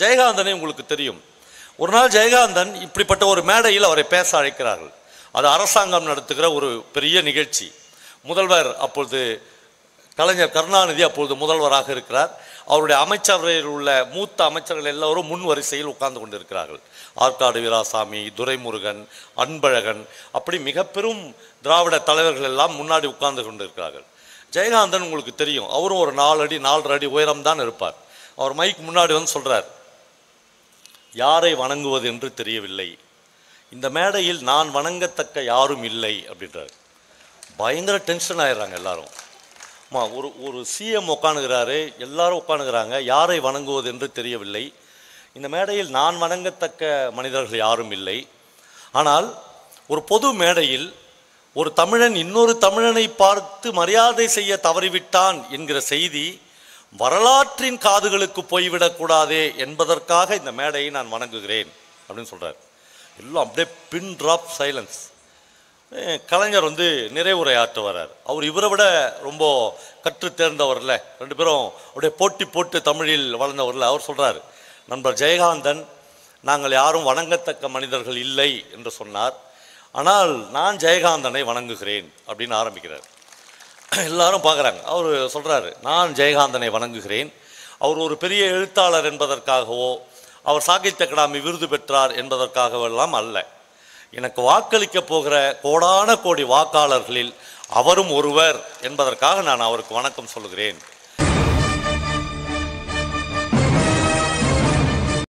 ஜெயகாந்தனை உங்களுக்கு தெரியும் ஒரு நாள் ஜெயகாந்தன் இப்படிப்பட்ட ஒரு மேடையில் அவரை பேச அழைக்கிறார்கள் அது அரசாங்கம் நடத்துகிற ஒரு பெரிய நிகழ்ச்சி முதல்வர் அப்பொழுது கலைஞர் கருணாநிதி அப்பொழுது முதல்வராக இருக்கிறார் அவருடைய அமைச்சரவையில் உள்ள மூத்த அமைச்சர்கள் எல்லோரும் முன் வரிசையில் உட்கார்ந்து கொண்டிருக்கிறார்கள் ஆற்காடு வீராசாமி துரைமுருகன் அன்பழகன் அப்படி மிக பெரும் திராவிட தலைவர்கள் எல்லாம் முன்னாடி உட்கார்ந்து கொண்டிருக்கிறார்கள் ஜெயகாந்தன் உங்களுக்கு தெரியும் அவரும் ஒரு நாலு அடி நாலரை அடி உயரம் தான் இருப்பார் அவர் மைக் முன்னாடி வந்து சொல்றார் யாரை வணங்குவது என்று தெரியவில்லை இந்த மேடையில் நான் வணங்கத்தக்க யாரும் இல்லை அப்படின்றார் பயங்கர டென்ஷன் ஆயிடுறாங்க எல்லாரும் அம்மா ஒரு ஒரு சிஎம் உட்காணுகிறாரு எல்லாரும் உட்காணுகிறாங்க யாரை வணங்குவது என்று தெரியவில்லை இந்த மேடையில் நான் வணங்கத்தக்க மனிதர்கள் யாரும் இல்லை ஆனால் ஒரு பொது மேடையில் ஒரு தமிழன் இன்னொரு தமிழனை பார்த்து மரியாதை செய்ய தவறிவிட்டான் என்கிற செய்தி வரலாற்றின் காதுகளுக்கு போய்விடக்கூடாதே என்பதற்காக இந்த மேடையை நான் வணங்குகிறேன் அப்படின்னு சொல்றார் எல்லாம் அப்படியே பின் ட்ராப் சைலன்ஸ் அஹ் கலைஞர் வந்து நிறைவுரை ஆற்ற வர்றார் அவர் இவரை விட ரொம்ப கற்று தேர்ந்தவர்ல ரெண்டு பேரும் அப்படியே போட்டி போட்டு தமிழில் வளர்ந்தவர்ல அவர் சொல்றார் நண்பர் ஜெயகாந்தன் நாங்கள் யாரும் வணங்கத்தக்க மனிதர்கள் இல்லை என்று சொன்னார் ஆனால் நான் ஜெயகாந்தனை வணங்குகிறேன் அப்படின்னு ஆரம்பிக்கிறார் எல்லாரும் பார்க்குறாங்க அவர் சொல்றாரு நான் ஜெயகாந்தனை வணங்குகிறேன் அவர் ஒரு பெரிய எழுத்தாளர் என்பதற்காகவோ அவர் சாகித்ய அகாடமி விருது பெற்றார் என்பதற்காகவோ எல்லாம் அல்ல எனக்கு வாக்களிக்க போகிற கோடான கோடி வாக்காளர்களில் அவரும் ஒருவர் என்பதற்காக நான் அவருக்கு வணக்கம் சொல்லுகிறேன்